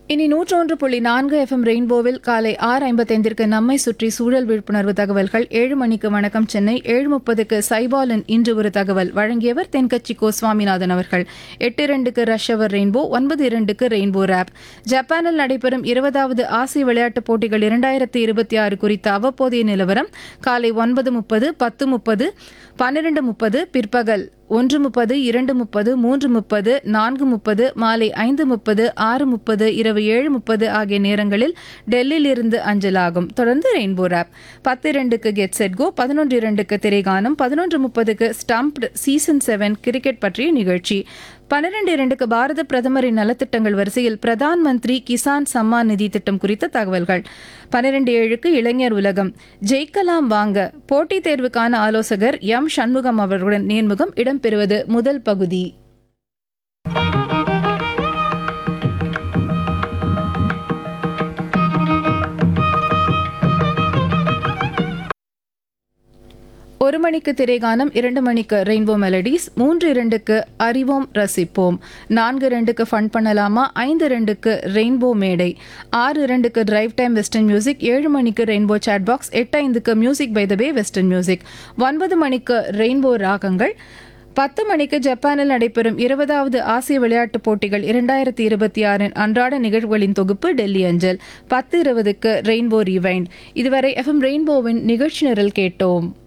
இனி நூற்றொன்று புள்ளி நான்கு எஃப்எம் ரெயின்போவில் காலை ஆறு ஐம்பத்தைந்திற்கு நம்மை சுற்றி சூழல் விழிப்புணர்வு தகவல்கள் ஏழு மணிக்கு வணக்கம் சென்னை ஏழு முப்பதுக்கு சைபாலன் இன்று ஒரு தகவல் வழங்கியவர் தென்கட்சி கோ சுவாமிநாதன் அவர்கள் எட்டு இரண்டுக்கு ரஷ் அவர் ரெயின்போ ஒன்பது இரண்டுக்கு ரெயின்போ ரேப் ஜப்பானில் நடைபெறும் இருபதாவது ஆசிய விளையாட்டுப் போட்டிகள் இரண்டாயிரத்தி இருபத்தி ஆறு குறித்த அவ்வப்போதைய நிலவரம் காலை ஒன்பது முப்பது பத்து முப்பது பன்னிரண்டு முப்பது பிற்பகல் ஒன்று முப்பது இரண்டு முப்பது மூன்று முப்பது நான்கு முப்பது மாலை ஐந்து முப்பது ஆறு முப்பது இரவு ஏழு முப்பது ஆகிய நேரங்களில் டெல்லியில் இருந்து அஞ்சலாகும் தொடர்ந்து ரெயின்போ ரேப் பத்து இரண்டுக்கு கெட் செட் கோ பதினொன்று இரண்டுக்கு திரைகானம் பதினொன்று முப்பதுக்கு ஸ்டம்ப்டு சீசன் செவன் கிரிக்கெட் பற்றிய நிகழ்ச்சி பன்னிரண்டு இரண்டுக்கு பாரத பிரதமரின் நலத்திட்டங்கள் வரிசையில் பிரதான் மந்திரி கிசான் சம்மான் நிதி திட்டம் குறித்த தகவல்கள் பன்னிரண்டு ஏழுக்கு இளைஞர் உலகம் ஜெயிக்கலாம் வாங்க போட்டித் தேர்வுக்கான ஆலோசகர் எம் சண்முகம் அவர்களுடன் நேர்முகம் இடம்பெறுவது முதல் பகுதி ஒரு மணிக்கு திரைகானம் இரண்டு மணிக்கு ரெயின்போ மெலடிஸ் மூன்று இரண்டுக்கு அறிவோம் ரசிப்போம் நான்கு இரண்டுக்கு ஃபன் பண்ணலாமா ஐந்து இரண்டுக்கு ரெயின்போ மேடை ஆறு இரண்டுக்கு டிரைவ் டைம் வெஸ்டர்ன் மியூசிக் ஏழு மணிக்கு ரெயின்போ சாட் பாக்ஸ் எட்டு ஐந்துக்கு music by the way western music ஒன்பது மணிக்கு ரெயின்போ ராகங்கள் பத்து மணிக்கு ஜப்பானில் நடைபெறும் இருபதாவது ஆசிய விளையாட்டுப் போட்டிகள் இரண்டாயிரத்தி இருபத்தி ஆறின் அன்றாட நிகழ்வுகளின் தொகுப்பு டெல்லி அஞ்சல் பத்து இருபதுக்கு ரெயின்போ ரீவைண்ட் இதுவரை எஃப்எம் ரெயின்போவின் நிகழ்ச்சி நிரல் கேட்டோம்